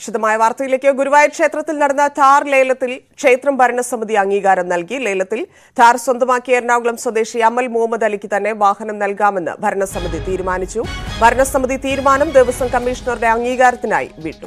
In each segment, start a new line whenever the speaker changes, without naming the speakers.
വിശദമായ വാർത്തയിലേക്ക് ഗുരുവായൂർ ക്ഷേത്രത്തിൽ നടന്ന ടാർ ലേലത്തിൽ ക്ഷേത്രം ഭരണസമിതി അംഗീകാരം നൽകി ലേലത്തിൽ ടാർ സ്വന്തമാക്കിയ എറണാകുളം സ്വദേശി അമൽ മുഹമ്മദ് അലിക്ക് തന്നെ വാഹനം നൽകാമെന്ന് ഭരണസമിതി തീരുമാനിച്ചു ഭരണസമിതി തീരുമാനം ദേവസ്വം കമ്മീഷണറുടെ അംഗീകാരത്തിനായി വിട്ടു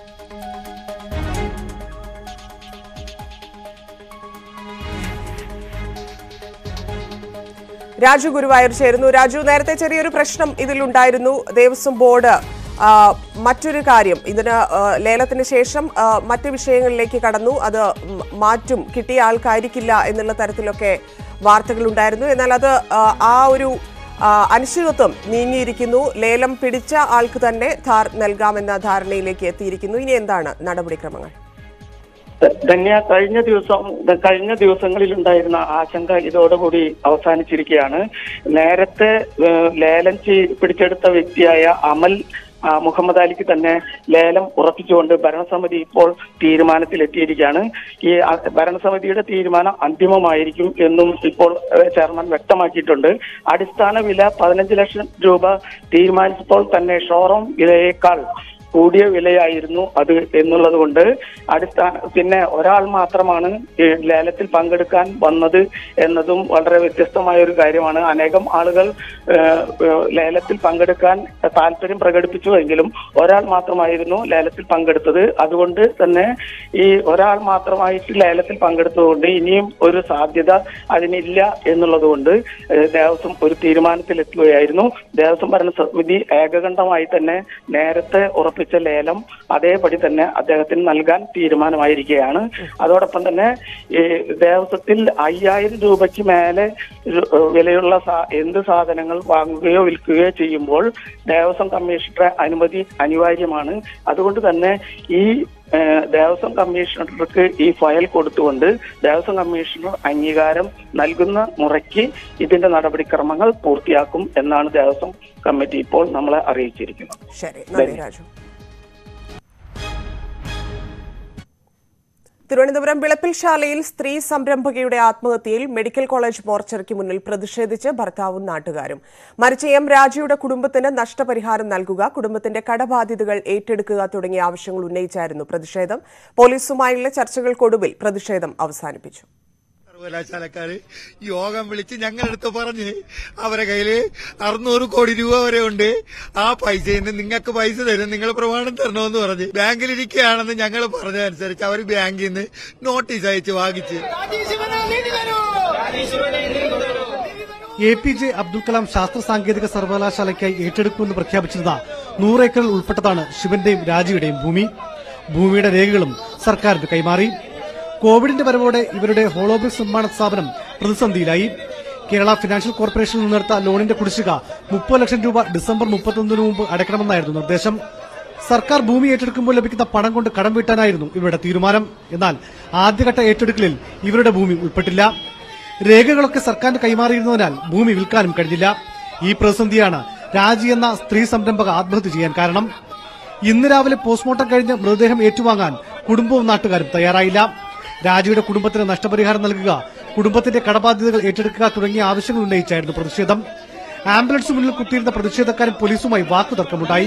രാജു ഗുരുവായൂർ ചേരുന്നു രാജു നേരത്തെ ചെറിയൊരു പ്രശ്നം ഇതിലുണ്ടായിരുന്നു ദേവസ്വം ബോർഡ് ആ, മറ്റൊരു കാര്യം ഇതിന് ആ, ലേലത്തിന് ശേഷം ആ, മറ്റ് വിഷയങ്ങളിലേക്ക് കടന്നു അത് ഉം, മാറ്റും കിട്ടിയ ആൾക്കായിരിക്കില്ല എന്നുള്ള തരത്തിലൊക്കെ വാർത്തകൾ ഉണ്ടായിരുന്നു എന്നാൽ അത് ആ, ആ ഒരു ആ, അനിശ്ചിതത്വം നീങ്ങിയിരിക്കുന്നു ലേലം പിടിച്ച ആൾക്ക് തന്നെ ധാർ നൽകാമെന്ന ധാരണയിലേക്ക് എത്തിയിരിക്കുന്നു ഇനി എന്താണ് നടപടിക്രമങ്ങൾ
ധന്യ കഴിഞ്ഞ ദിവസം കഴിഞ്ഞ ദിവസങ്ങളിൽ ഉണ്ടായിരുന്ന ആശങ്ക ഇതോടുകൂടി അവസാനിച്ചിരിക്കുകയാണ് നേരത്തെ ഏഹ്, ലേലം ചെയ്- പിടിച്ചെടുത്ത വ്യക്തിയായ അമൽ ആ, മുഹമ്മദ് അലിക്ക് തന്നെ ലേലം ഉറപ്പിച്ചുകൊണ്ട് ഭരണസമിതി ഇപ്പോൾ തീരുമാനത്തിലെത്തിയിരിക്കുകയാണ് ഈ ആ, ഭരണസമിതിയുടെ തീരുമാനം അന്തിമമായിരിക്കും എന്നും ഇപ്പോൾ ഏഹ്, ചെയർമാൻ വ്യക്തമാക്കിയിട്ടുണ്ട് അടിസ്ഥാന വില പതിനഞ്ച് ലക്ഷം രൂപ തീരുമാനിച്ചപ്പോൾ തന്നെ ഷോറൂം വിലയേക്കാൾ കൂടിയ വിലയായിരുന്നു അത് എന്നുള്ളത് കൊണ്ട് അടിസ്ഥാന പിന്നെ ഒരാൾ മാത്രമാണ് ഈ ലേലത്തിൽ പങ്കെടുക്കാൻ വന്നത് എന്നതും വളരെ വ്യത്യസ്തമായ ഒരു കാര്യമാണ് അനേകം ആളുകൾ ഏഹ്, ഏഹ്, ലേലത്തിൽ പങ്കെടുക്കാൻ താല്പര്യം പ്രകടിപ്പിച്ചുവെങ്കിലും ഒരാൾ മാത്രമായിരുന്നു ലേലത്തിൽ പങ്കെടുത്തത് അതുകൊണ്ട് തന്നെ ഈ ഒരാൾ മാത്രമായിട്ട് ലേലത്തിൽ പങ്കെടുത്തതുകൊണ്ട് ഇനിയും ഒരു സാധ്യത അതിനില്ല എന്നുള്ളത് കൊണ്ട് ഏഹ്, ദേവസ്വം ഒരു തീരുമാനത്തിലെത്തുകയായിരുന്നു ദേവസ്വം ഭരണസമിതി ഏകകണ്ഠമായി തന്നെ നേരത്തെ ഉറപ്പിച്ച ലേലം അതേപടി തന്നെ അദ്ദേഹത്തിന് നൽകാൻ തീരുമാനമായിരിക്കുകയാണ് അതോടൊപ്പം തന്നെ ഈ ദേവസ്വത്തിൽ അയ്യായിരം രൂപയ്ക്ക് മേലെ ഒരു, ഏഹ്, വിലയുള്ള സാ- എന്ത് സാധനങ്ങൾ വാങ്ങുകയോ വിൽക്കുകയോ ചെയ്യുമ്പോൾ ദേവസ്വം കമ്മീഷണറുടെ അനുമതി അനിവാര്യമാണ് അതുകൊണ്ട് തന്നെ ഈ ഏഹ്, ദേവസ്വം കമ്മീഷണർക്ക് ഈ ഫയൽ കൊടുത്തുകൊണ്ട് ദേവസ്വം കമ്മീഷണർ അംഗീകാരം നൽകുന്ന മുറയ്ക്ക് ഇതിന്റെ നടപടിക്രമങ്ങൾ പൂർത്തിയാക്കും എന്നാണ് ദേവസ്വം കമ്മിറ്റി ഇപ്പോൾ നമ്മളെ അറിയിച്ചിരിക്കുന്നത്
ശരി നന്ദി രാജു തിരുവനന്തപുരം വിളപ്പിൽ ശാലയിൽ സ്ത്രീ സംരംഭകയുടെ ആത്മഹത്യയിൽ മെഡിക്കൽ കോളേജ് മോർച്ചറിക്ക് മുന്നിൽ പ്രതിഷേധിച്ച് ഭർത്താവും നാട്ടുകാരും മരിച്ച എം രാജയുടെ കുടുംബത്തിന് നഷ്ടപരിഹാരം നൽകുക കുടുംബത്തിന്റെ കടബാധ്യതകൾ ഏറ്റെടുക്കുക തുടങ്ങിയ ആവശ്യങ്ങൾ ഉന്നയിച്ചായിരുന്നു പ്രതിഷേധം പോലീസുമായുള്ള ചർച്ചകൾക്കൊടുവിൽ പ്രതിഷേധം അവസാനിപ്പിച്ചു
സർവകലാശാലക്കാര് യോഗം വിളിച്ച് ഞങ്ങളടുത്ത് പറഞ്ഞ് അവരെ കയ്യില് അറുന്നൂറ് കോടി രൂപ വരെ ഉണ്ട് ആ പൈസയിൽ നിന്ന് നിങ്ങൾക്ക് പൈസ തരും നിങ്ങൾ പ്രമാണം തരണമെന്ന് പറഞ്ഞ് ബാങ്കിലിരിക്കുകയാണെന്ന് ഞങ്ങൾ പറഞ്ഞതനുസരിച്ച് അവർ ബാങ്കിൽ നിന്ന് നോട്ടീസ് അയച്ച് വാങ്ങിച്ച്
A P J Abdul Kalam ശാസ്ത്ര സാങ്കേതിക സർവകലാശാലയ്ക്കായി ഏറ്റെടുക്കുമെന്ന് പ്രഖ്യാപിച്ചിരുന്ന നൂറ് ഏക്കറിൽ ഉൾപ്പെട്ടതാണ് ശിവന്റെയും രാജിയുടെയും ഭൂമി ഭൂമിയുടെ രേഖകളും സർക്കാരിന് കൈമാറി കോവിഡിന്റെ വരവോടെ ഇവരുടെ ഹോളോബ്രിക്സ് നിർമ്മാണ സ്ഥാപനം പ്രതിസന്ധിയിലായി കേരള ഫിനാൻഷ്യൽ കോർപ്പറേഷനിൽ നിന്നെടുത്ത ലോണിന്റെ കുടിശ്ശിക മുപ്പത് ലക്ഷം രൂപ ഡിസംബർ മുപ്പത്തൊന്നിന് മുമ്പ് അടയ്ക്കണമെന്നായിരുന്നു നിർദ്ദേശം സർക്കാർ ഭൂമി ഏറ്റെടുക്കുമ്പോൾ ലഭിക്കുന്ന പണം കൊണ്ട് കടം വീട്ടാനായിരുന്നു ഇവരുടെ തീരുമാനം എന്നാൽ ആദ്യഘട്ട ഏറ്റെടുക്കലിൽ ഇവരുടെ ഭൂമി ഉൾപ്പെട്ടില്ല രേഖകളൊക്കെ സർക്കാരിന് കൈമാറിയിരുന്നതിനാൽ ഭൂമി വിൽക്കാനും കഴിഞ്ഞില്ല ഈ പ്രതിസന്ധിയാണ് രാജി എന്ന സ്ത്രീ സംരംഭക ആത്മഹത്യ ചെയ്യാൻ കാരണം ഇന്ന് രാവിലെ പോസ്റ്റ്മോർട്ടം കഴിഞ്ഞ് മൃതദേഹം ഏറ്റുവാങ്ങാൻ കുടുംബവും നാട്ടുകാരും തയ്യാറായില്ല രാജിയുടെ കുടുംബത്തിന് നഷ്ടപരിഹാരം നൽകുക കുടുംബത്തിന്റെ കടബാധ്യതകൾ ഏറ്റെടുക്കുക തുടങ്ങിയ ആവശ്യങ്ങൾ ഉന്നയിച്ചായിരുന്നു പ്രതിഷേധം ആംബുലൻസ് മുന്നിൽ കുത്തിയിരുന്ന പ്രതിഷേധക്കാരും പോലീസുമായി വാക്കുതർക്കമുണ്ടായി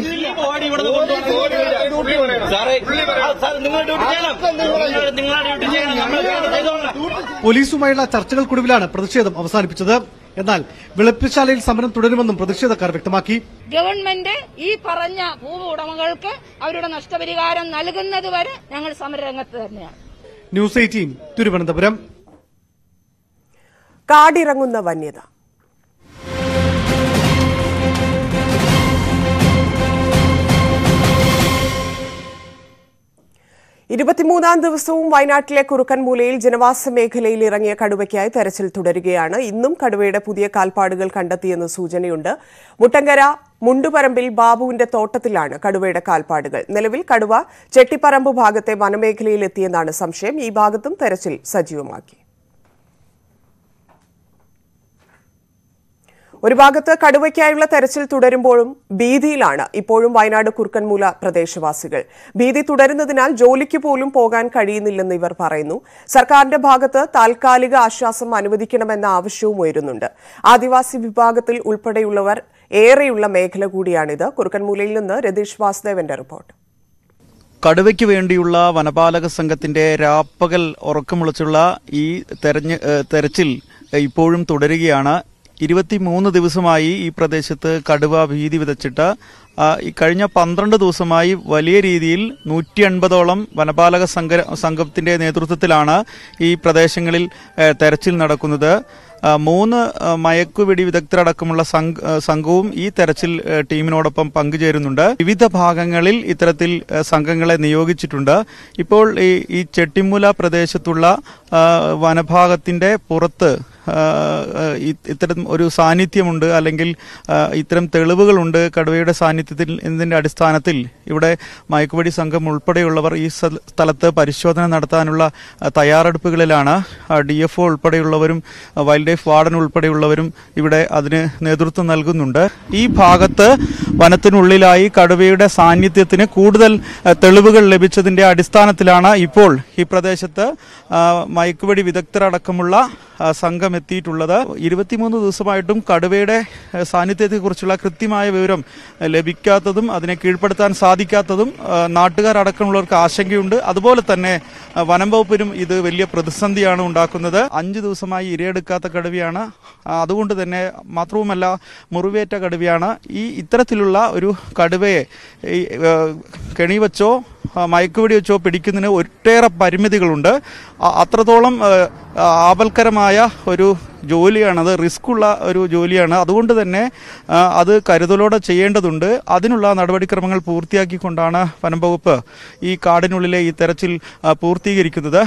പോലീസുമായുള്ള ചർച്ചകൾക്കൊടുവിലാണ് പ്രതിഷേധം അവസാനിപ്പിച്ചത് എന്നാൽ വിളപ്പിശാലയിൽ സമരം തുടരുമെന്നും പ്രതിഷേധക്കാർ വ്യക്തമാക്കി
ഗവൺമെന്റ് ഈ പറഞ്ഞ ഭൂമി ഉടമകൾക്ക് അവരുടെ നഷ്ടപരിഹാരം നൽകുന്നത് വരെ ഞങ്ങൾ സമരരംഗത്ത് തന്നെയാണ്
ന്യൂസ് എയ്റ്റീൻ തിരുവനന്തപുരം
കാടിറങ്ങുന്ന വന്യത ഇരുപത്തിമൂന്നാം ദിവസവും വയനാട്ടിലെ കുറുക്കൻമൂലയിൽ ജനവാസ മേഖലയിൽ ഇറങ്ങിയ കടുവയ്ക്കായി തെരച്ചിൽ തുടരുകയാണ് ഇന്നും കടുവയുടെ പുതിയ കാൽപ്പാടുകൾ കണ്ടെത്തിയെന്ന് സൂചനയുണ്ട് മുട്ടങ്കര മുണ്ടുപറമ്പിൽ ബാബുവിന്റെ തോട്ടത്തിലാണ് കടുവയുടെ കാൽപ്പാടുകൾ നിലവിൽ കടുവ ചെട്ടിപ്പറമ്പ് ഭാഗത്തെ വനമേഖലയിൽ എത്തിയെന്നാണ് സംശയം ഈ ഭാഗത്തും തെരച്ചിൽ സജീവമാക്കി ഒരു ഭാഗത്ത് കടുവയ്ക്കായുള്ള തെരച്ചിൽ തുടരുമ്പോഴും ഭീതിയിലാണ് ഇപ്പോഴും വയനാട് കുറുക്കൻമൂല പ്രദേശവാസികൾ ഭീതി തുടരുന്നതിനാൽ ജോലിക്ക് പോലും പോകാൻ കഴിയുന്നില്ലെന്ന് ഇവർ പറയുന്നു സർക്കാരിന്റെ ഭാഗത്ത് താൽക്കാലിക ആശ്വാസം അനുവദിക്കണമെന്ന ആവശ്യവും ഉയരുന്നുണ്ട് ആദിവാസി വിഭാഗത്തിൽ ഉൾപ്പെടെയുള്ളവർ ഏറെയുള്ള മേഖല കൂടിയാണിത് കുറുക്കൻമൂലയിൽ നിന്ന് രതീഷ് വാസുദേവന്റെ റിപ്പോർട്ട്
കടുവയ്ക്ക് വേണ്ടിയുള്ള വനപാലക സംഘത്തിന്റെ രാപ്പകൽ ഉറക്കമുളച്ചുള്ള ഈ തെരഞ്ഞ് ഏഹ് തെരച്ചിൽ ഇപ്പോഴും തുടരുകയാണ് ഇരുപത്തിമൂന്ന് ദിവസമായി ഈ പ്രദേശത്ത് കടുവ ഭീതി വിതച്ചിട്ട് ആ, ഈ കഴിഞ്ഞ പന്ത്രണ്ട് ദിവസമായി വലിയ രീതിയിൽ നൂറ്റി അൻപതോളം വനപാലക സംഘ സംഘത്തിന്റെ നേതൃത്വത്തിലാണ് ഈ പ്രദേശങ്ങളിൽ ഏഹ്, തെരച്ചിൽ നടക്കുന്നത് ആ, മൂന്ന് ആ, മയക്കുവെടി വിദഗ്ധരടക്കമുള്ള സംഘ ആ, സംഘവും ഈ തെരച്ചിൽ ആ, ടീമിനോടൊപ്പം പങ്കുചേരുന്നുണ്ട് വിവിധ ഭാഗങ്ങളിൽ ഇത്തരത്തിൽ ആ, സംഘങ്ങളെ നിയോഗിച്ചിട്ടുണ്ട് ഇപ്പോൾ ഈ ഈ ചെട്ടിമുല പ്രദേശത്തുള്ള ആ, വനഭാഗത്തിന്റെ പുറത്ത് ആ, ആ, ഇ- ഇത്തരം ഒരു സാന്നിധ്യമുണ്ട് അല്ലെങ്കിൽ ആ, ഇത്തരം തെളിവുകളുണ്ട് കടുവയുടെ സാന്നിധ്യത്തിൽ എന്നതിന്റെ അടിസ്ഥാനത്തിൽ ഇവിടെ മയക്കുവെടി സംഘം ഉൾപ്പെടെയുള്ളവർ ഈ സ്ഥല- സ്ഥലത്ത് പരിശോധന നടത്താനുള്ള ആ, തയ്യാറെടുപ്പുകളിലാണ് ഡി എഫ് ഒ ഉൾപ്പെടെയുള്ളവരും ആ, വൈൽഡ് ലൈഫ് വാർഡൻ ഉൾപ്പെടെയുള്ളവരും ഇവിടെ അതിന് നേതൃത്വം നൽകുന്നുണ്ട് ഈ ഭാഗത്ത് വനത്തിനുള്ളിലായി കടുവയുടെ സാന്നിധ്യത്തിന് കൂടുതൽ ആ, തെളിവുകൾ ലഭിച്ചതിന്റെ അടിസ്ഥാനത്തിലാണ് ഇപ്പോൾ ഈ പ്രദേശത്ത് ആ, മയക്കുവെടി വിദഗ്ധരടക്കമുള്ള ആ, സംഘം എത്തിയിട്ടുള്ളത് ഇരുപത്തിമൂന്ന് ദിവസമായിട്ടും കടുവയുടെ ആ, സാന്നിധ്യത്തെക്കുറിച്ചുള്ള കൃത്യമായ വിവരം ആ, ലഭിക്കാത്തതും അതിനെ കീഴ്പ്പെടുത്താൻ സാധിക്കാത്തതും ആ, നാട്ടുകാരടക്കമുള്ളവർക്ക് ആശങ്കയുണ്ട് അതുപോലെ തന്നെ ആ, വനം വകുപ്പിനും ഇത് വലിയ പ്രതിസന്ധിയാണ് ഉണ്ടാക്കുന്നത് അഞ്ച് ദിവസമായി ഇരയെടുക്കാത്ത കടുവയാണ് ആ, അതുകൊണ്ട് തന്നെ മാത്രവുമല്ല മുറിവേറ്റ കടുവയാണ് ഈ ഇത്തരത്തിലുള്ള ഒരു കടുവയെ ഈ, ആ, കെണി വെച്ചോ ആ, മയക്കുവെടി വെച്ചോ പിടിക്കുന്നതിന് ഒട്ടേറെ പരിമിതികളുണ്ട് അ- അത്രത്തോളം ആ, ആപൽക്കരമായ ഒരു ജോലിയാണത് റിസ്ക് ഉള്ള ഒരു ജോലിയാണ് അതുകൊണ്ട് തന്നെ ആ, അത് കരുതലോടെ ചെയ്യേണ്ടതുണ്ട് അതിനുള്ള നടപടിക്രമങ്ങൾ പൂർത്തിയാക്കിക്കൊണ്ടാണ് വനം വകുപ്പ് ഈ കാടിനുള്ളിലെ ഈ തെരച്ചിൽ ആ, പൂർത്തീകരിക്കുന്നത്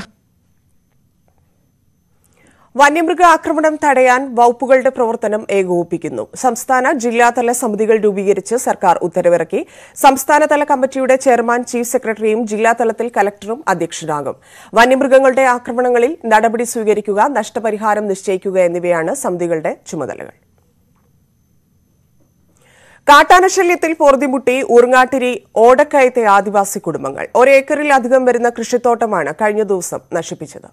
വന്യമൃഗ ആക്രമണം തടയാൻ വകുപ്പുകളുടെ പ്രവർത്തനം ഏകോപിപ്പിക്കുന്നു സംസ്ഥാന ജില്ലാതല സമിതികൾ രൂപീകരിച്ച് സർക്കാർ ഉത്തരവിറക്കി സംസ്ഥാനതല കമ്മിറ്റിയുടെ ചെയർമാൻ ചീഫ് സെക്രട്ടറിയും ജില്ലാതലത്തിൽ കലക്ടറും അധ്യക്ഷനാകും വന്യമൃഗങ്ങളുടെ ആക്രമണങ്ങളിൽ നടപടി സ്വീകരിക്കുക നഷ്ടപരിഹാരം നിശ്ചയിക്കുക എന്നിവയാണ് സമിതികളുടെ ചുമതലകൾ കാട്ടാനശല്യത്തിൽ പൊറുതിമുട്ടി ഊർങ്ങാട്ടിരി ഓടക്കയത്തെ ആദിവാസി കുടുംബങ്ങൾ ഒരേക്കറിലധികം വരുന്ന കൃഷിത്തോട്ടമാണ് കഴിഞ്ഞ ദിവസം നശിപ്പിച്ചത്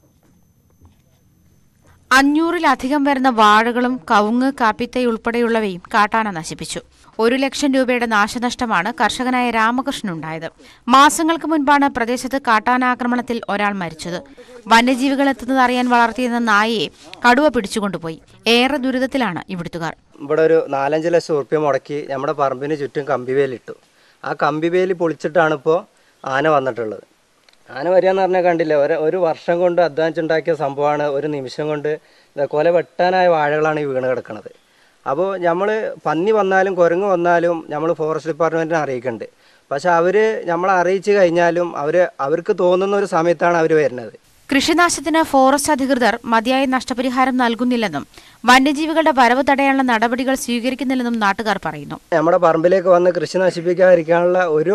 അഞ്ഞൂറിലധികം വരുന്ന വാഴകളും കവുങ്ങ് കാപ്പിത്തൈ ഉൾപ്പെടെയുള്ളവയും കാട്ടാന നശിപ്പിച്ചു ഒരു ലക്ഷം രൂപയുടെ നാശനഷ്ടമാണ് കർഷകനായ രാമകൃഷ്ണനുണ്ടായത് മാസങ്ങൾക്ക് മുൻപാണ് പ്രദേശത്ത് കാട്ടാനാക്രമണത്തിൽ ഒരാൾ മരിച്ചത് വന്യജീവികൾ എത്തുന്നത് അറിയാൻ വളർത്തിയിരുന്ന നായയെ കടുവ പിടിച്ചുകൊണ്ടുപോയി ഏറെ ദുരിതത്തിലാണ് ഇവിടുത്തുകാർ
ഇവിടെ ഒരു നാലഞ്ച് ലക്ഷം ഉറുപ്പ്യ മുടക്കി നമ്മുടെ പറമ്പിന് ചുറ്റും കമ്പിവേലിട്ടു ആ കമ്പിവേലി പൊളിച്ചിട്ടാണ് ഇപ്പോൾ ആന വന്നിട്ടുള്ളത് ആന വരികയെന്ന് പറഞ്ഞാൽ കണ്ടില്ല ഒരു ഒരു വർഷം കൊണ്ട് അധ്വാനിച്ചുണ്ടാക്കിയ സംഭവമാണ് ഒരു നിമിഷം കൊണ്ട് ഇത് കൊല വെട്ടാനായ വാഴകളാണ് ഈ വീണ് കിടക്കുന്നത് അപ്പോൾ നമ്മൾ പന്നി വന്നാലും കുരങ്ങ് വന്നാലും നമ്മൾ ഫോറസ്റ്റ് ഡിപ്പാർട്ട്മെൻറ്റിനെ അറിയിക്കുന്നുണ്ട് പക്ഷെ അവർ നമ്മളെ അറിയിച്ചു കഴിഞ്ഞാലും അവർ അവർക്ക് തോന്നുന്ന ഒരു സമയത്താണ് അവർ വരുന്നത്
കൃഷിനാശത്തിന് ഫോറസ്റ്റ് അധികൃതർ മതിയായ നഷ്ടപരിഹാരം നൽകുന്നില്ലെന്നും വന്യജീവികളുടെ വരവ് തടയാനുള്ള നടപടികൾ സ്വീകരിക്കുന്നില്ലെന്നും നാട്ടുകാർ പറയുന്നു
നമ്മുടെ പറമ്പിലേക്ക് വന്ന് കൃഷി നശിപ്പിക്കാതിരിക്കാനുള്ള ഒരു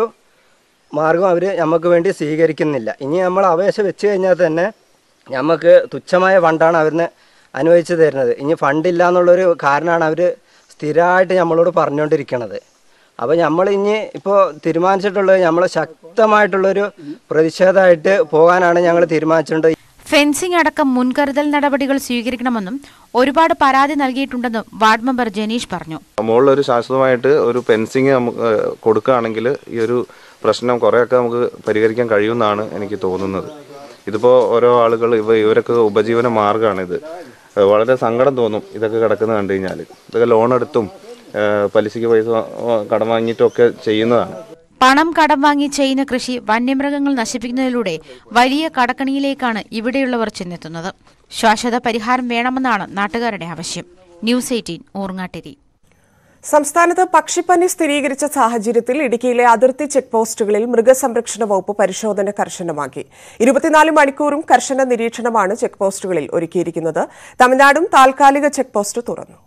മാർഗം അവർ നമുക്ക് വേണ്ടി സ്വീകരിക്കുന്നില്ല ഇനി നമ്മൾ അപേക്ഷ വെച്ച് കഴിഞ്ഞാൽ തന്നെ നമുക്ക് തുച്ഛമായ ഫണ്ടാണ് അവരിന് അനുവദിച്ചു തരുന്നത് ഇനി ഫണ്ടില്ല എന്നുള്ളൊരു കാരണമാണ് അവർ സ്ഥിരമായിട്ട് നമ്മളോട് പറഞ്ഞുകൊണ്ടിരിക്കുന്നത് അപ്പോൾ നമ്മൾ ഇനി ഇപ്പോൾ തീരുമാനിച്ചിട്ടുള്ളത് നമ്മൾ ശക്തമായിട്ടുള്ളൊരു പ്രതിഷേധമായിട്ട് പോകാനാണ് ഞങ്ങൾ തീരുമാനിച്ചിട്ടുണ്ട്
ഫെൻസിംഗ് അടക്കം മുൻകരുതൽ നടപടികൾ സ്വീകരിക്കണമെന്നും ഒരുപാട് പരാതി നൽകിയിട്ടുണ്ടെന്നും വാർഡ് മെമ്പർ ജനീഷ് പറഞ്ഞു
മുകളിലൊരു ശാശ്വതമായിട്ട് ഒരു ഫെൻസിങ് നമുക്ക് ഏഹ്, കൊടുക്കുകയാണെങ്കിൽ ഈ ഒരു പ്രശ്നം കുറേയൊക്കെ നമുക്ക് പരിഹരിക്കാൻ കഴിയുമെന്നാണ് എനിക്ക് തോന്നുന്നത് ഇതിപ്പോൾ ഓരോ ആളുകൾ ഇവ ഇവരൊക്കെ ഉപജീവന മാർഗ്ഗമാണ് ഇത് ഏഹ്, വളരെ സങ്കടം തോന്നും ഇതൊക്കെ കിടക്കുന്നത് കണ്ടു കഴിഞ്ഞാൽ ഇതൊക്കെ ലോൺ എടുത്തും ഏഹ്, പലിശയ്ക്ക് പൈസ വാ- കടം വാങ്ങിയിട്ടും ഒക്കെ ചെയ്യുന്നതാണ്
പണം കടം വാങ്ങി ചെയ്യുന്ന കൃഷി വന്യമൃഗങ്ങൾ നശിപ്പിക്കുന്നതിലൂടെ വലിയ കടക്കണിയിലേക്കാണ് ഇവിടെയുള്ളവർ ചെന്നെത്തുന്നത് ശാശ്വത പരിഹാരം വേണമെന്നാണ് നാട്ടുകാരുടെ ആവശ്യം ന്യൂസ് എയ്റ്റീൻ ഊർങ്ങാട്ടിരി
സംസ്ഥാനത്ത് പക്ഷിപ്പനി സ്ഥിരീകരിച്ച സാഹചര്യത്തിൽ ഇടുക്കിയിലെ അതിർത്തി ചെക്ക് പോസ്റ്റുകളിൽ മൃഗസംരക്ഷണ വകുപ്പ് പരിശോധന കർശനമാക്കി ഇരുപത്തിനാല് മണിക്കൂറും കർശന നിരീക്ഷണമാണ് ചെക്ക് പോസ്റ്റുകളിൽ ഒരുക്കിയിരിക്കുന്നത് തമിഴ്നാടും താൽക്കാലിക ചെക്ക് പോസ്റ്റ് തുറന്നു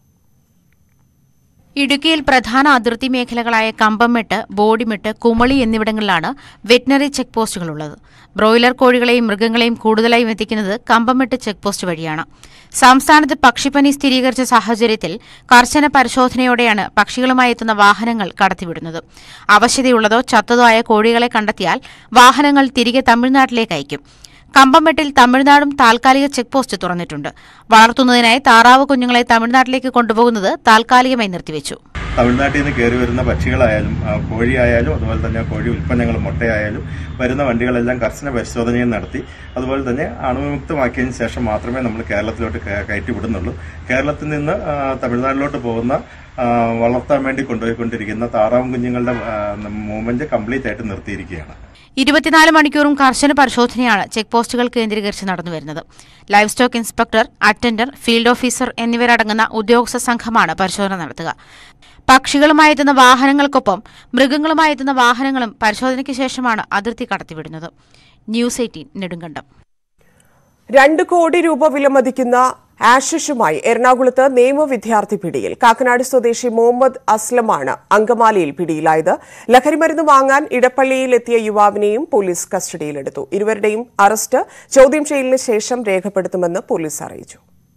ഇടുക്കിയിൽ പ്രധാന അതിർത്തി മേഖലകളായ കമ്പംമെട്ട് ബോഡിമെട്ട് കുമളി എന്നിവിടങ്ങളിലാണ് വെറ്റിനറി ചെക്ക് പോസ്റ്റുകളുള്ളത് ബ്രോയിലർ കോഴികളെയും മൃഗങ്ങളെയും കൂടുതലായും എത്തിക്കുന്നത് കമ്പംമെട്ട് ചെക്ക് പോസ്റ്റ് വഴിയാണ് സംസ്ഥാനത്ത് പക്ഷിപ്പനി സ്ഥിരീകരിച്ച സാഹചര്യത്തിൽ കർശന പരിശോധനയോടെയാണ് പക്ഷികളുമായി എത്തുന്ന വാഹനങ്ങൾ കടത്തിവിടുന്നത് അവശതയുള്ളതോ ചത്തതോ ആയ കോഴികളെ കണ്ടെത്തിയാൽ വാഹനങ്ങൾ തിരികെ തമിഴ്നാട്ടിലേക്ക് അയക്കും കമ്പംമെട്ടിൽ തമിഴ്നാടും താൽക്കാലിക ചെക്ക് പോസ്റ്റ് തുറന്നിട്ടുണ്ട് വളർത്തുന്നതിനായി താറാവ് കുഞ്ഞുങ്ങളെ തമിഴ്നാട്ടിലേക്ക് കൊണ്ടുപോകുന്നത് താൽക്കാലികമായി നിർത്തിവെച്ചു
തമിഴ്നാട്ടിൽ നിന്ന് കയറി വരുന്ന പക്ഷികളായാലും ആ, കോഴിയായാലും അതുപോലെ തന്നെ കോഴി ഉൽപ്പന്നങ്ങൾ മുട്ടയായാലും വരുന്ന വണ്ടികളെല്ലാം കർശന പരിശോധനയും നടത്തി അതുപോലെ തന്നെ അണുവിമുക്തമാക്കിയതിന് ശേഷം മാത്രമേ നമ്മൾ കേരളത്തിലോട്ട് കയ- കയറ്റി വിടുന്നുള്ളൂ കേരളത്തിൽ നിന്ന് ആ, തമിഴ്നാട്ടിലോട്ട് പോകുന്ന ആ, വളർത്താൻ വേണ്ടി കൊണ്ടുപോയിക്കൊണ്ടിരിക്കുന്ന താറാവും കുഞ്ഞുങ്ങളുടെ മൂവ്മെന്റ് കംപ്ലീറ്റ് ആയിട്ട് നിർത്തിയിരിക്കുകയാണ്
ഇരുപത്തിനാല് മണിക്കൂറും കർശന പരിശോധനയാണ് ചെക്ക് പോസ്റ്റുകൾ കേന്ദ്രീകരിച്ച് നടന്നുവരുന്നത് livestock inspector attender field officer എന്നിവരടങ്ങുന്ന ഉദ്യോഗസ്ഥ സംഘമാണ് പരിശോധന നടത്തുക പക്ഷികളുമായി എത്തുന്ന വാഹനങ്ങൾക്കൊപ്പം മൃഗങ്ങളുമായി എത്തുന്ന വാഹനങ്ങളും പരിശോധനയ്ക്ക് ശേഷമാണ് അതിർത്തി കടത്തിവിടുന്നത് ന്യൂസ് എയ്റ്റീൻ നെടുങ്കണ്ടം
രണ്ട് കോടി രൂപ വിലമതിക്കുന്ന ആഷിഷുമായി എറണാകുളത്ത് നിയമ വിദ്യാർത്ഥി പിടിയിൽ കാക്കനാട് സ്വദേശി മുഹമ്മദ് അസ്ലമാണ് അങ്കമാലിയിൽ പിടിയിലായത് ലഹരിമരുന്ന് വാങ്ങാൻ ഇടപ്പള്ളിയിൽ എത്തിയ യുവാവിനെയും പോലീസ് കസ്റ്റഡിയിലെടുത്തു ഇരുവരുടെയും അറസ്റ്റ് ചോദ്യം ചെയ്യലിന് ശേഷം രേഖപ്പെടുത്തുമെന്ന് പോലീസ് അറിയിച്ചു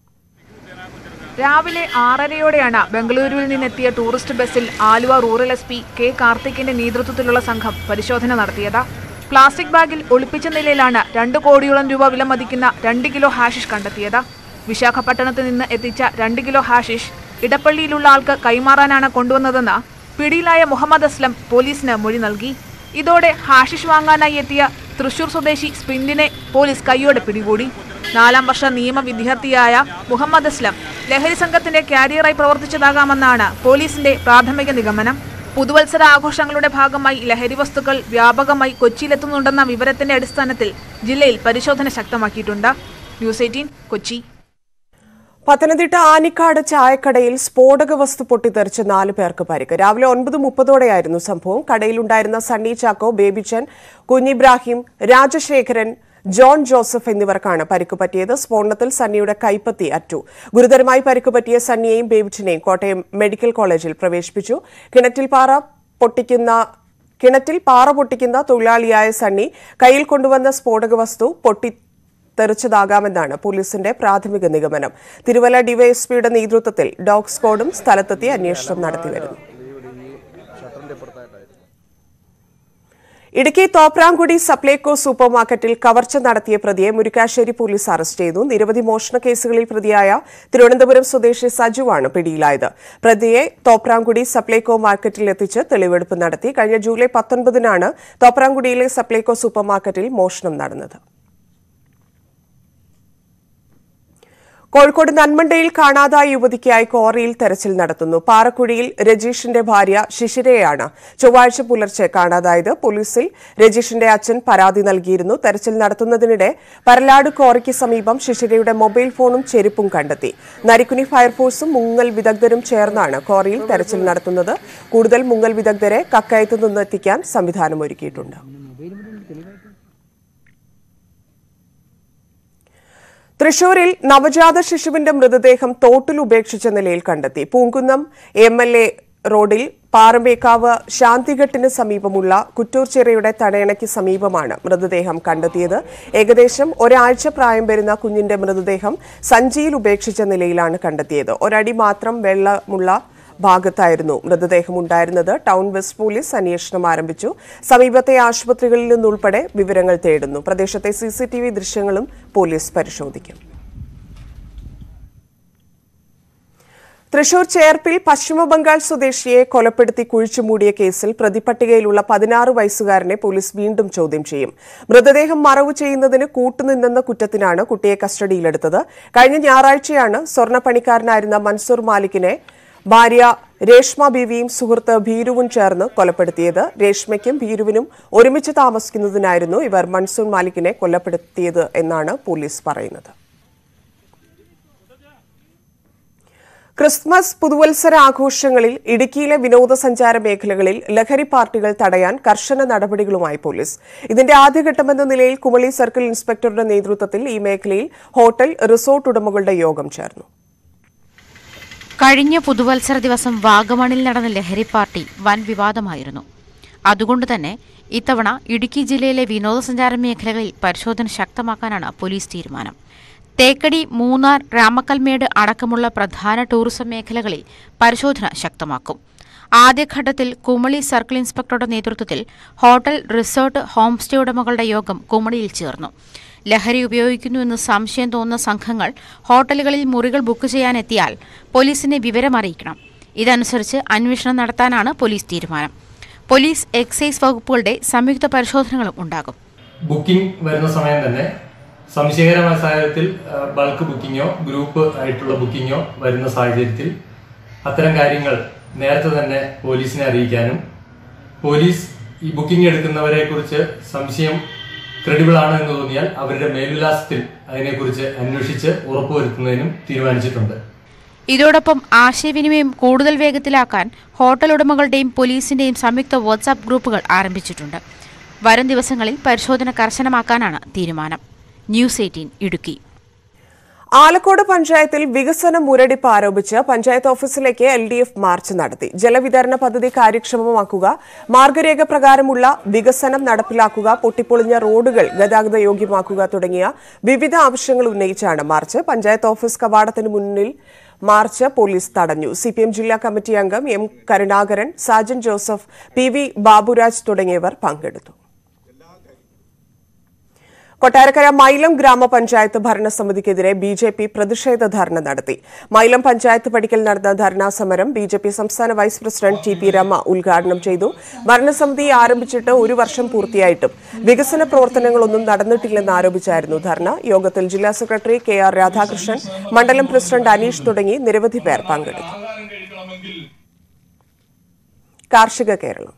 രാവിലെ ആറരയോടെയാണ് ബംഗളൂരുവിൽ നിന്നെത്തിയ ടൂറിസ്റ്റ് ബസ്സിൽ Aluva rural S P K കാർത്തിക്കിന്റെ നേതൃത്വത്തിലുള്ള സംഘം പരിശോധന നടത്തിയത് പ്ലാസ്റ്റിക് ബാഗിൽ ഒളിപ്പിച്ച നിലയിലാണ് രണ്ട് കോടിയോളം രൂപ വിലമതിക്കുന്ന രണ്ട് കിലോ ഹാഷിഷ് കണ്ടെത്തിയത് വിശാഖപട്ടണത്ത് നിന്ന് എത്തിച്ച രണ്ട് കിലോ ഹാഷിഷ് ഇടപ്പള്ളിയിലുള്ള ആൾക്ക് കൈമാറാനാണ് കൊണ്ടുവന്നതെന്ന് പിടിയിലായ മുഹമ്മദ് അസ്ലം പോലീസിന് മൊഴി നൽകി ഇതോടെ ഹാഷിഷ് വാങ്ങാനായി എത്തിയ തൃശൂർ സ്വദേശി സ്പിന്നിനെ പോലീസ് കൈയോടെ പിടികൂടി നാലാം വർഷ നിയമ വിദ്യാർത്ഥിയായ മുഹമ്മദ് അസ്ലം ലഹരി സംഘത്തിന്റെ കാരിയറായി പ്രവർത്തിച്ചതാകാമെന്നാണ് പോലീസിന്റെ പ്രാഥമിക നിഗമനം പുതുവത്സര ആഘോഷങ്ങളുടെ ഭാഗമായി ലഹരി വസ്തുക്കൾ വ്യാപകമായി കൊച്ചിയിലെത്തുന്നുണ്ടെന്ന വിവരത്തിന്റെ അടിസ്ഥാനത്തിൽ ജില്ലയിൽ പരിശോധന ശക്തമാക്കിയിട്ടുണ്ട് ന്യൂസ് എയ്റ്റീൻ കൊച്ചി
പത്തനംതിട്ട ആനിക്കാട് ചായക്കടയിൽ സ്ഫോടക വസ്തു പൊട്ടിത്തെറിച്ച് നാല് പേർക്ക് പരിക്ക് രാവിലെ ഒൻപത് മുപ്പതോടെയായിരുന്നു സംഭവം കടയിലുണ്ടായിരുന്ന സണ്ണി ചാക്കോ ബേബിച്ചൻ കുഞ്ഞിബ്രാഹിം രാജശേഖരൻ ജോൺ ജോസഫ് എന്നിവർക്കാണ് പരിക്ക് പറ്റിയത് സ്ഫോടനത്തിൽ സണ്ണിയുടെ കൈപ്പത്തി അറ്റു ഗുരുതരമായി പരിക്ക് പറ്റിയ സണ്ണിയെയും ബേബിച്ചനെയും കോട്ടയം മെഡിക്കൽ കോളേജിൽ പ്രവേശിപ്പിച്ചു കിണറ്റിൽ പാറ പൊട്ടിക്കുന്ന കിണറ്റിൽ പാറ പൊട്ടിക്കുന്ന തൊഴിലാളിയായ സണ്ണി കയ്യിൽ കൊണ്ടുവന്ന സ്ഫോടക വസ്തു പൊട്ടി തെറിച്ചതാകാമെന്നാണ് പോലീസിന്റെ പ്രാഥമിക നിഗമനം തിരുവല്ല ഡിവൈഎസ്പിയുടെ നേതൃത്വത്തിൽ ഡോഗ് സ്ക്വാഡും സ്ഥലത്തെത്തി അന്വേഷണം നടത്തിവരുന്നു ഇടുക്കി തോപ്രാംകുടി സപ്ലൈകോ സൂപ്പർ മാർക്കറ്റിൽ കവർച്ച നടത്തിയ പ്രതിയെ മുരിക്കാശ്ശേരി പോലീസ് അറസ്റ്റ് ചെയ്തു നിരവധി മോഷണ കേസുകളിൽ പ്രതിയായ തിരുവനന്തപുരം സ്വദേശി സജുവാണ് പിടിയിലായത് പ്രതിയെ തോപ്രാംകുടി സപ്ലൈകോ മാർക്കറ്റിൽ എത്തിച്ച് തെളിവെടുപ്പ് നടത്തി കഴിഞ്ഞ ജൂലൈ പത്തൊൻപതിനാണ് തോപ്രാംകുടിയിലെ സപ്ലൈകോ സൂപ്പർ മാർക്കറ്റിൽ മോഷണം നടന്നത് കോഴിക്കോട് നന്മണ്ടയിൽ കാണാതായ യുവതിക്കായി ക്വാറിയിൽ തെരച്ചിൽ നടത്തുന്നു പാറക്കുഴിയിൽ രജീഷിന്റെ ഭാര്യ ശിശിരയാണ് ചൊവ്വാഴ്ച പുലർച്ചെ കാണാതായത് പോലീസിൽ രജീഷിന്റെ അച്ഛൻ പരാതി നൽകിയിരുന്നു തെരച്ചിൽ നടത്തുന്നതിനിടെ പരലാട് ക്വാറിക്ക് സമീപം ശിശിരയുടെ മൊബൈൽ ഫോണും ചെരുപ്പും കണ്ടെത്തി നരിക്കുനി ഫയർഫോഴ്സും മുങ്ങൽ വിദഗ്ധരും ചേർന്നാണ് ക്വാറിയിൽ തെരച്ചിൽ നടത്തുന്നത് കൂടുതൽ മുങ്ങൽ വിദഗ്ധരെ കക്കയത്തു നിന്നെത്തിക്കാൻ സംവിധാനമൊരുക്കിയിട്ടുണ്ട് തൃശൂരിൽ നവജാത ശിശുവിന്റെ മൃതദേഹം തോട്ടിൽ ഉപേക്ഷിച്ച നിലയിൽ കണ്ടെത്തി പൂങ്കുന്നം എം എൽ എ റോഡിൽ പാറമേക്കാവ് ശാന്തിഘട്ടിന് സമീപമുള്ള കുറ്റൂർച്ചിറയുടെ തടയണയ്ക്ക് സമീപമാണ് മൃതദേഹം കണ്ടെത്തിയത് ഏകദേശം ഒരാഴ്ച പ്രായം വരുന്ന കുഞ്ഞിന്റെ മൃതദേഹം സഞ്ചിയിൽ ഉപേക്ഷിച്ച നിലയിലാണ് കണ്ടെത്തിയത് ഒരടി മാത്രം വെള്ളമുള്ള ഭാഗത്തായിരുന്നു മൃതദേഹം ഉണ്ടായിരുന്നത് ടൗൺ വെസ്റ്റ് പോലീസ് അന്വേഷണം ആരംഭിച്ചു സമീപത്തെ ആശുപത്രികളിൽ നിന്നുൾപ്പെടെ വിവരങ്ങൾ തേടുന്നു പ്രദേശത്തെ സിസിടിവി ദൃശ്യങ്ങളും പോലീസ് പരിശോധിക്കും തൃശൂർ ചേർപ്പിൽ പശ്ചിമബംഗാൾ സ്വദേശിയെ കൊലപ്പെടുത്തി കുഴിച്ചുമൂടിയ കേസിൽ പ്രതിപട്ടികയിലുള്ള പതിനാറ് വയസ്സുകാരനെ പോലീസ് വീണ്ടും ചോദ്യം ചെയ്യും മൃതദേഹം മറവ് ചെയ്യുന്നതിന് കൂട്ടുനിന്നെന്ന കുറ്റത്തിനാണ് കുട്ടിയെ കസ്റ്റഡിയിലെടുത്തത് കഴിഞ്ഞ ഞായറാഴ്ചയാണ് സ്വർണ്ണപ്പണിക്കാരനായിരുന്ന മൻസൂർ മാലിക്കിനെ ഭാര്യ രേഷ്മ ബീവിയും സുഹൃത്ത് ഭീരുവും ചേർന്ന് കൊലപ്പെടുത്തിയത് രേഷ്മയ്ക്കും ഭീരുവിനും ഒരുമിച്ച് താമസിക്കുന്നതിനായിരുന്നു ഇവർ മൻസൂർ മാലിക്കിനെ കൊലപ്പെടുത്തിയത് എന്നാണ് പോലീസ് പറയുന്നത് ക്രിസ്മസ് പുതുവത്സര ആഘോഷങ്ങളിൽ ഇടുക്കിയിലെ വിനോദസഞ്ചാര മേഖലകളിൽ ലഹരി പാർട്ടികൾ തടയാൻ കർശന നടപടികളുമായി പോലീസ് ഇതിന്റെ ആദ്യഘട്ടമെന്ന നിലയിൽ കുമളി സർക്കിൾ ഇൻസ്പെക്ടറുടെ നേതൃത്വത്തിൽ ഈ മേഖലയിൽ ഹോട്ടൽ റിസോർട്ട് ഉടമകളുടെ യോഗം ചേർന്നു
കഴിഞ്ഞ പുതുവത്സര ദിവസം വാഗമണിൽ നടന്ന ലഹരി പാർട്ടി വൻ വിവാദമായിരുന്നു അതുകൊണ്ട് തന്നെ ഇത്തവണ ഇടുക്കി ജില്ലയിലെ വിനോദസഞ്ചാര മേഖലകളിൽ പരിശോധന ശക്തമാക്കാനാണ് പോലീസ് തീരുമാനം തേക്കടി മൂന്നാർ രാമക്കൽമേട് അടക്കമുള്ള പ്രധാന ടൂറിസം മേഖലകളിൽ പരിശോധന ശക്തമാക്കും ആദ്യഘട്ടത്തിൽ കുമളി സർക്കിൾ ഇൻസ്പെക്ടറുടെ നേതൃത്വത്തിൽ ഹോട്ടൽ റിസോർട്ട് ഹോം സ്റ്റേ ഉടമകളുടെ യോഗം കുമളിയിൽ ചേർന്നു ലഹരി ഉപയോഗിക്കുന്നുവെന്ന് സംശയം തോന്നുന്ന സംഘങ്ങൾ ഹോട്ടലുകളിൽ മുറികൾ ബുക്ക് ചെയ്യാനെത്തിയാൽ പോലീസിനെ വിവരമറിയിക്കണം ഇതനുസരിച്ച് അന്വേഷണം നടത്താനാണ് പോലീസ് തീരുമാനം പോലീസ് എക്സൈസ് വകുപ്പുകളുടെ സംയുക്ത പരിശോധനകളും ഉണ്ടാകും
ബുക്കിംഗ് വരുന്ന സമയം തന്നെ സംശയകരമായ സാഹചര്യത്തിൽ ആ, ബൾക്ക് ബുക്കിങ്ങോ ഗ്രൂപ്പ് ആയിട്ടുള്ള ബുക്കിങ്ങോ വരുന്ന സാഹചര്യത്തിൽ അത്തരം കാര്യങ്ങൾ നേരത്തെ തന്നെ പോലീസിനെ അറിയിക്കാനും പോലീസ് ഈ ബുക്കിംഗ് എടുക്കുന്നവരെ കുറിച്ച് സംശയം ക്രെഡിബിൾ ആണ് എന്ന് തോന്നിയാൽ അവരുടെ മേൽവിലാസത്തിൽ അതിനെക്കുറിച്ച് അന്വേഷിച്ച് ഉറപ്പുവരുത്തുന്നതിനും തീരുമാനിച്ചിട്ടുണ്ട്
ഇതോടൊപ്പം ആശയവിനിമയം കൂടുതൽ വേഗത്തിലാക്കാൻ ഹോട്ടൽ ഉടമകളുടെയും പോലീസിന്റെയും സംയുക്ത വാട്സാപ്പ് ഗ്രൂപ്പുകൾ ആരംഭിച്ചിട്ടുണ്ട് വരും ദിവസങ്ങളിൽ പരിശോധന കർശനമാക്കാനാണ് തീരുമാനം ന്യൂസ് എയ്റ്റീൻ ഇടുക്കി
ആലക്കോട് പഞ്ചായത്തിൽ വികസന മുരടിപ്പ് ആരോപിച്ച് പഞ്ചായത്ത് ഓഫീസിലേക്ക് എൽ ഡി എഫ് മാർച്ച് നടത്തി ജലവിതരണ പദ്ധതി കാര്യക്ഷമമാക്കുക മാർഗരേഖ പ്രകാരമുള്ള വികസനം നടപ്പിലാക്കുക പൊട്ടിപ്പൊളിഞ്ഞ റോഡുകൾ ഗതാഗത യോഗ്യമാക്കുക തുടങ്ങിയ വിവിധ ആവശ്യങ്ങൾ ഉന്നയിച്ചാണ് മാർച്ച് പഞ്ചായത്ത് ഓഫീസ് കവാടത്തിന് മുന്നിൽ മാർച്ച് പോലീസ് തടഞ്ഞു സി പി എം ജില്ലാ കമ്മിറ്റി അംഗം M Karunakaran Sajan Joseph P V Baburaj തുടങ്ങിയവർ പങ്കെടുത്തു കൊട്ടാരക്കര മൈലം ഗ്രാമപഞ്ചായത്ത് ഭരണസമിതിക്കെതിരെ ബി ജെ പി പ്രതിഷേധ ധർണ നടത്തി മൈലം പഞ്ചായത്ത് പടിക്കൽ നടന്ന ധർണാ സമരം ബി ജെ പി സംസ്ഥാന vice president T P Rema ഉദ്ഘാടനം ചെയ്തു ഭരണസമിതി ആരംഭിച്ചിട്ട് ഒരു വർഷം പൂർത്തിയായിട്ടും വികസന പ്രവർത്തനങ്ങളൊന്നും നടന്നിട്ടില്ലെന്ന് ആരോപിച്ചായിരുന്നു ധർണ യോഗത്തിൽ ജില്ലാ സെക്രട്ടറി കെ ആർ രാധാകൃഷ്ണൻ മണ്ഡലം പ്രസിഡന്റ് അനീഷ് തുടങ്ങി നിരവധി പേർ പങ്കെടുത്തു കാർഷിക കേരളം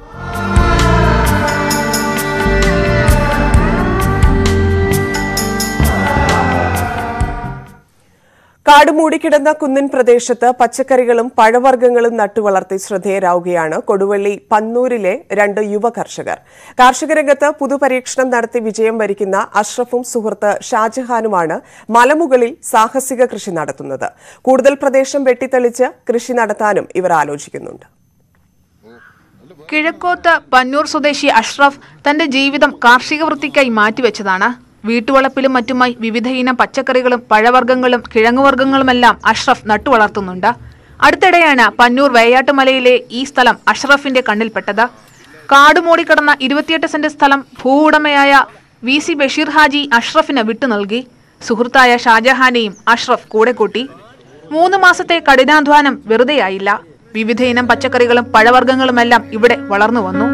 കാട് മൂടിക്കിടന്ന കുന്നിൻ പ്രദേശത്ത് പച്ചക്കറികളും പഴവർഗ്ഗങ്ങളും നട്ടുവളർത്തി ശ്രദ്ധേയരാവുകയാണ് കൊടുവള്ളി പന്നൂരിലെ രണ്ട് യുവ കർഷകർ കാർഷിക രംഗത്ത് പുതുപരീക്ഷണം നടത്തി വിജയം വരിക്കുന്ന അഷ്റഫും സുഹൃത്ത് ഷാജഹാനുമാണ് മലമുകളിൽ സാഹസിക കൃഷി നടത്തുന്നത് കൂടുതൽ പ്രദേശം വെട്ടിത്തെളിച്ച് കൃഷി നടത്താനും ഇവർ ആലോചിക്കുന്നുണ്ട്
കിഴക്കോത്ത് പന്നൂർ സ്വദേശി അഷ്റഫ് തന്റെ ജീവിതം കാർഷിക വൃത്തിക്കായി മാറ്റിവെച്ചതാണ് വീട്ടുവളപ്പിലും മറ്റുമായി വിവിധയിനം പച്ചക്കറികളും പഴവർഗ്ഗങ്ങളും കിഴങ്ങുവർഗ്ഗങ്ങളുമെല്ലാം അഷ്റഫ് നട്ടുവളർത്തുന്നുണ്ട് അടുത്തിടെയാണ് പന്നൂർ വേയാട്ടുമലയിലെ ഈ സ്ഥലം അഷ്റഫിന്റെ കണ്ണിൽപ്പെട്ടത് കാടുമൂടിക്കിടന്ന ഇരുപത്തിയെട്ട് സെന്റ് സ്ഥലം ഭൂവുടമയായ വി സി ബഷീർ ഹാജി അഷ്റഫിന് വിട്ടു നൽകി സുഹൃത്തായ ഷാജഹാനെയും അഷ്റഫ് കൂടെ കൂട്ടി മൂന്ന് മാസത്തെ കഠിനാധ്വാനം വെറുതെയായില്ല വിവിധയിനം പച്ചക്കറികളും പഴവർഗ്ഗങ്ങളുമെല്ലാം ഇവിടെ വളർന്നു വന്നു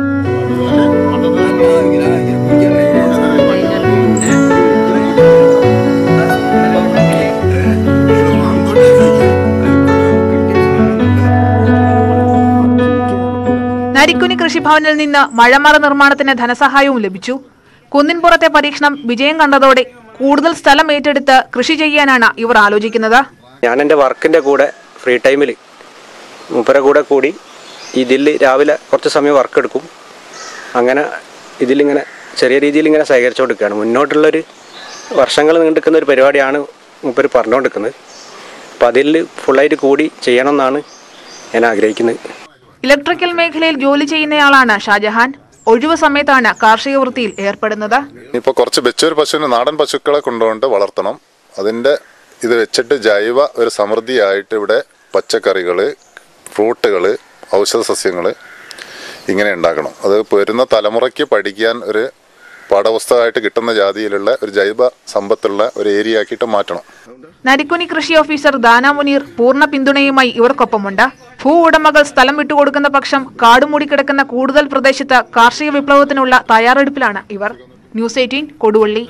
നരിക്കുനി കൃഷിഭവനിൽ നിന്ന് മഴമറ നിർമ്മാണത്തിന് ധനസഹായവും ലഭിച്ചു കുന്നിൻപുറത്തെ പരീക്ഷണം വിജയം കണ്ടതോടെ കൂടുതൽ സ്ഥലം ഏറ്റെടുത്ത് കൃഷി ചെയ്യാനാണ് ഇവർ ആലോചിക്കുന്നത്
ഞാൻ എൻ്റെ വർക്കിൻ്റെ കൂടെ ഫ്രീ ടൈമിൽ മൂപ്പരെ കൂടെ കൂടി ഇതിൽ രാവിലെ കുറച്ച് സമയം വർക്ക് എടുക്കും അങ്ങനെ ഇതിലിങ്ങനെ ചെറിയ രീതിയിൽ ഇങ്ങനെ ശേഖരിച്ചുകൊണ്ടിരിക്കുകയാണ് മുന്നോട്ടുള്ളൊരു വർഷങ്ങൾ നീണ്ടുക്കുന്ന ഒരു പരിപാടിയാണ് മൂപ്പര് പറഞ്ഞുകൊണ്ടിരിക്കുന്നത് അപ്പോൾ അതിൽ ഫുള്ളായിട്ട് കൂടി ചെയ്യണമെന്നാണ് ഞാൻ ആഗ്രഹിക്കുന്നത്
ഇലക്ട്രിക്കൽ മേഖലയിൽ ജോലി ചെയ്യുന്നയാളാണ് ഷാജഹാൻ ഒഴിവു സമയത്താണ് കാർഷിക വൃത്തിയിൽ ഏർപ്പെടുന്നത്
ഇപ്പോൾ കുറച്ച് വെച്ചൊരു പശുവിന് നാടൻ പശുക്കളെ കൊണ്ടുകൊണ്ട് വളർത്തണം അതിൻ്റെ ഇത് വെച്ചിട്ട് ജൈവ ഒരു സമൃദ്ധിയായിട്ട് ഇവിടെ പച്ചക്കറികൾ ഫ്രൂട്ടുകൾ ഔഷധ സസ്യങ്ങൾ ഇങ്ങനെ ഉണ്ടാക്കണം അത് വരുന്ന തലമുറയ്ക്ക് പഠിക്കാൻ ഒരു പാഠപുസ്തകമായിട്ട് കിട്ടുന്ന ജാതിയിലുള്ള ഒരു ജൈവ സമ്പത്തുള്ള ഒരു ഏരിയ ആക്കിയിട്ട് മാറ്റണം
നരിക്കുനി കൃഷി ഓഫീസർ ദാന മുനീർ പൂർണ്ണ പിന്തുണയുമായി ഇവർക്കൊപ്പമുണ്ട് ഭൂ ഉടമകൾ സ്ഥലം വിട്ടുകൊടുക്കുന്ന പക്ഷം കാടുമൂടി കിടക്കുന്ന കൂടുതൽ പ്രദേശത്ത് കാർഷിക വിപ്ലവത്തിനുള്ള തയ്യാറെടുപ്പിലാണ് ഇവർ ന്യൂസ് എയ്റ്റീൻ കൊടുവള്ളി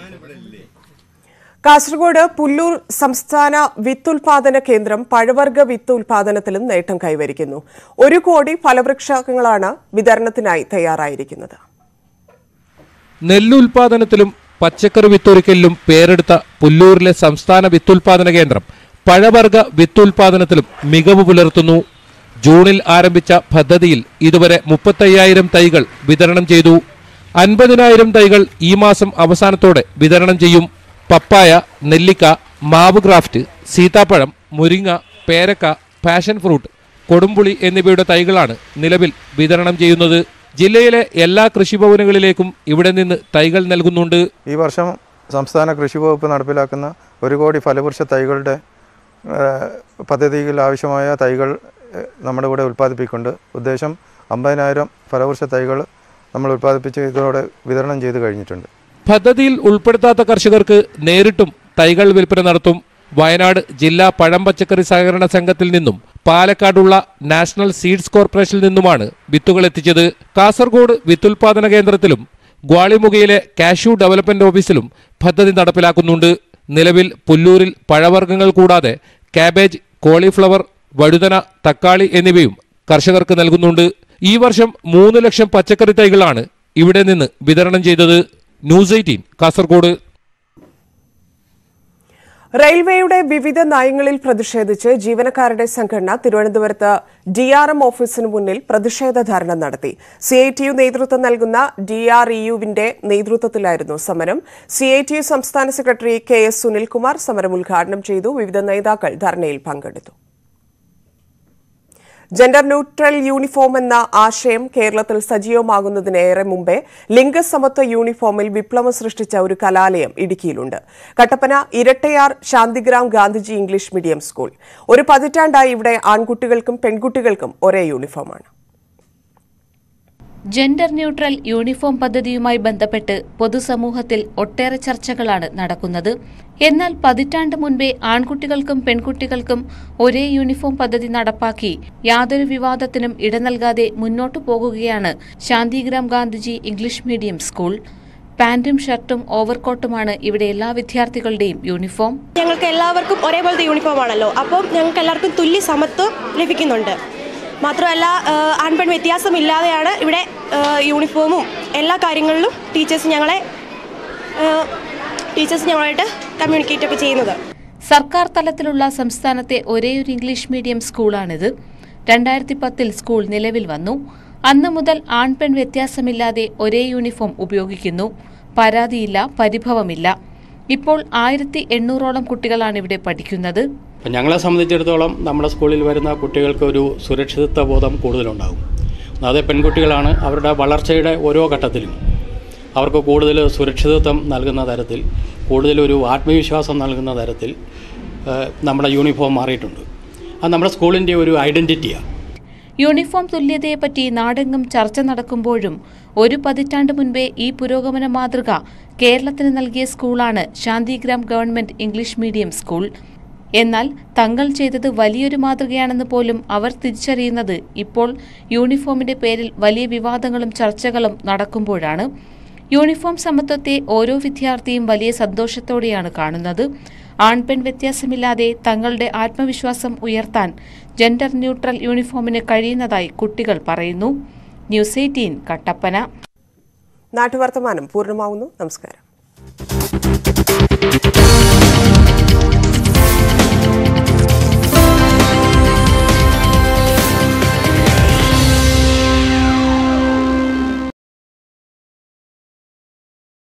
കാസർഗോഡ് പുല്ലൂർ സംസ്ഥാന വിത്തുൽപാദന കേന്ദ്രം പഴവർഗ വിത്ത് ഉൽപാദനത്തിലും നേട്ടം കൈവരിക്കുന്നു ഒരു കോടി ഫലവൃക്ഷങ്ങളാണ് വിതരണത്തിനായി തയ്യാറായിരിക്കുന്നത്
നെല്ലുൽപാദനത്തിലും പച്ചക്കറി വിത്തൊരുക്കലിലും പേരെടുത്ത പുല്ലൂരിലെ സംസ്ഥാന വിത്തുൽപാദന കേന്ദ്രം പഴവർഗ വിത്തുൽപാദനത്തിലും മികവ് പുലർത്തുന്നു ജൂണിൽ ആരംഭിച്ച പദ്ധതിയിൽ ഇതുവരെ മുപ്പത്തയ്യായിരം തൈകൾ വിതരണം ചെയ്തു അൻപതിനായിരം തൈകൾ ഈ മാസം അവസാനത്തോടെ വിതരണം ചെയ്യും പപ്പായ നെല്ലിക്ക മാവ് ക്രാഫ്റ്റ് സീതാപ്പഴം മുരിങ്ങ പേരക്ക പാഷൻ ഫ്രൂട്ട് കൊടുമ്പുളി എന്നിവയുടെ തൈകളാണ് നിലവിൽ വിതരണം ചെയ്യുന്നത് ജില്ലയിലെ എല്ലാ കൃഷിഭവനുകളിലേക്കും ഇവിടെ നിന്ന് തൈകൾ നൽകുന്നുണ്ട്
ഈ വർഷം സംസ്ഥാന കൃഷി വകുപ്പ് നടപ്പിലാക്കുന്ന ഒരു കോടി ഫലവൃക്ഷ തൈകളുടെ ഏഹ്, പദ്ധതിയിൽ ആവശ്യമായ തൈകൾ ഏഹ്, നമ്മുടെ ഇവിടെ ഉൽപ്പാദിപ്പിക്കുന്നുണ്ട് ഉദ്ദേശം അമ്പതിനായിരം ഫലവൃക്ഷ തൈകൾ നമ്മൾ ഉൽപ്പാദിപ്പിച്ച് ഇതോടെ വിതരണം ചെയ്ത് കഴിഞ്ഞിട്ടുണ്ട്
പദ്ധതിയിൽ ഉൾപ്പെടുത്താത്ത കർഷകർക്ക് നേരിട്ടും തൈകൾ വിൽപ്പന നടത്തും വയനാട് ജില്ലാ പഴം പച്ചക്കറി സഹകരണ സംഘത്തിൽ നിന്നും പാലക്കാടുള്ള നാഷണൽ സീഡ്സ് കോർപ്പറേഷനിൽ നിന്നുമാണ് വിത്തുകൾ എത്തിച്ചത് കാസർഗോഡ് വിത്തുൽപാദന കേന്ദ്രത്തിലും ഗ്വാളിമുഖയിലെ കാഷ്യൂ ഡെവലപ്മെന്റ് ഓഫീസിലും പദ്ധതി നടപ്പിലാക്കുന്നുണ്ട് നിലവിൽ പുല്ലൂരിൽ പഴവർഗ്ഗങ്ങൾ കൂടാതെ കാബേജ് കോളിഫ്ലവർ വഴുതന തക്കാളി എന്നിവയും കർഷകർക്ക് നൽകുന്നുണ്ട് ഈ വർഷം മൂന്ന് ലക്ഷം പച്ചക്കറി തൈകളാണ് ഇവിടെ നിന്ന് വിതരണം ചെയ്തത് ന്യൂസ് എയ്റ്റീൻ കാസർഗോഡ്
റെയിൽവേയുടെ വിവിധ നയങ്ങളിൽ പ്രതിഷേധിച്ച് ജീവനക്കാരുടെ സംഘടന തിരുവനന്തപുരത്ത് ഡി ആർ എം ഓഫീസിന് മുന്നിൽ പ്രതിഷേധ ധർണ നടത്തി സി ഐ ടി യു നേതൃത്വം നൽകുന്ന ഡി ആർ ഇ യുവിന്റെ നേതൃത്വത്തിലായിരുന്നു സമരം സി ഐ ടി യു സംസ്ഥാന സെക്രട്ടറി കെ എസ് സുനിൽകുമാർ സമരം ഉദ്ഘാടനം ചെയ്തു വിവിധ നേതാക്കൾ ധർണയിൽ പങ്കെടുത്തു ജെൻഡർ ന്യൂട്രൽ യൂണിഫോം എന്ന ആശയം കേരളത്തിൽ സജീവമാകുന്നതിനേറെ മുമ്പേ ലിംഗസമത്വ യൂണിഫോമിൽ വിപ്ലവം സൃഷ്ടിച്ച ഒരു കലാലയം ഇടുക്കിയിലുണ്ട് Kattappana Erattayar Shanthigram Gandhiji English medium school ഒരു പതിറ്റാണ്ടായി ഇവിടെ ആൺകുട്ടികൾക്കും പെൺകുട്ടികൾക്കും ഒരേ യൂണിഫോമാണ്
ജെൻഡർ ന്യൂട്രൽ യൂണിഫോം പദ്ധതിയുമായി ബന്ധപ്പെട്ട് പൊതുസമൂഹത്തിൽ ഒട്ടേറെ ചർച്ചകളാണ് നടക്കുന്നത് എന്നാൽ പതിറ്റാണ്ട് മുൻപേ ആൺകുട്ടികൾക്കും പെൺകുട്ടികൾക്കും ഒരേ യൂണിഫോം പദ്ധതി നടപ്പാക്കി യാതൊരു വിവാദത്തിനും ഇട നൽകാതെ മുന്നോട്ടു പോകുകയാണ് Shanthigram Gandhiji English medium school പാന്റും ഷർട്ടും ഓവർകോട്ടുമാണ് ഇവിടെ എല്ലാ വിദ്യാർത്ഥികളുടെയും യൂണിഫോം
ഞങ്ങൾക്ക് എല്ലാവർക്കും ഒരേപോലത്തെ യൂണിഫോം ആണല്ലോ അപ്പം ഞങ്ങൾക്ക് എല്ലാവർക്കും തുല്യ സമത്വം ലഭിക്കുന്നുണ്ട് മാത്രമല്ല ആഹ് ആൺപെൺ വ്യത്യാസമില്ലാതെയാണ് ഇവിടെ ആഹ് യൂണിഫോമും എല്ലാ കാര്യങ്ങളിലും ടീച്ചേഴ്സ് ഞങ്ങളെ ആഹ് ടീച്ചേഴ്സ് ഞങ്ങളായിട്ട് കമ്മ്യൂണിക്കേറ്റ് ഒക്കെ ചെയ്യുന്നത്
സർക്കാർ തലത്തിലുള്ള സംസ്ഥാനത്തെ ഒരേയൊരു ഇംഗ്ലീഷ് മീഡിയം സ്കൂളാണിത് രണ്ടായിരത്തി പത്തിൽ സ്കൂൾ നിലവിൽ വന്നു അന്നു മുതൽ ആൺപെൺ വ്യത്യാസമില്ലാതെ ഒരേ യൂണിഫോം ഉപയോഗിക്കുന്നു പരാതിയില്ല പരിഭവമില്ല ഇപ്പോൾ ആയിരത്തി എണ്ണൂറോളം കുട്ടികളാണ് ഇവിടെ പഠിക്കുന്നത്
അപ്പം ഞങ്ങളെ സംബന്ധിച്ചിടത്തോളം നമ്മുടെ സ്കൂളിൽ വരുന്ന കുട്ടികൾക്ക് ഒരു സുരക്ഷിതത്വ ബോധം കൂടുതലുണ്ടാകും അത് പെൺകുട്ടികളാണ് അവരുടെ വളർച്ചയുടെ ഓരോ ഘട്ടത്തിലും അവർക്ക് കൂടുതൽ സുരക്ഷിതത്വം നൽകുന്ന തരത്തിൽ കൂടുതലൊരു ആത്മവിശ്വാസം നൽകുന്ന തരത്തിൽ ഏഹ്, നമ്മുടെ യൂണിഫോം മാറിയിട്ടുണ്ട് അത് നമ്മുടെ സ്കൂളിൻ്റെ ഒരു ഐഡൻറ്റിറ്റിയാണ്
യൂണിഫോം തുല്യതയെപ്പറ്റി നാടെങ്ങും ചർച്ച നടക്കുമ്പോഴും ഒരു പതിറ്റാണ്ട് മുൻപേ ഈ പുരോഗമന മാതൃക കേരളത്തിന് നൽകിയ സ്കൂളാണ് Shanthigram government English medium school എന്നാൽ തങ്ങൾ ചെയ്തത് വലിയൊരു മാതൃകയാണെന്ന് പോലും അവർ തിരിച്ചറിയുന്നത് ഇപ്പോൾ യൂണിഫോമിന്റെ പേരിൽ വലിയ വിവാദങ്ങളും ചർച്ചകളും നടക്കുമ്പോഴാണ് യൂണിഫോം സമത്വത്തെ ഓരോ വിദ്യാർത്ഥിയും വലിയ സന്തോഷത്തോടെയാണ് കാണുന്നത് ആൺപെൺ വ്യത്യാസമില്ലാതെ തങ്ങളുടെ ആത്മവിശ്വാസം ഉയർത്താൻ ജെൻഡർ ന്യൂട്രൽ യൂണിഫോമിന് കഴിയുന്നതായി കുട്ടികൾ പറയുന്നു ന്യൂസ് എയ്റ്റീൻ കട്ടപ്പന
നാട്ടുവർത്തമാനം പൂർണ്ണമാവുന്നു നമസ്കാരം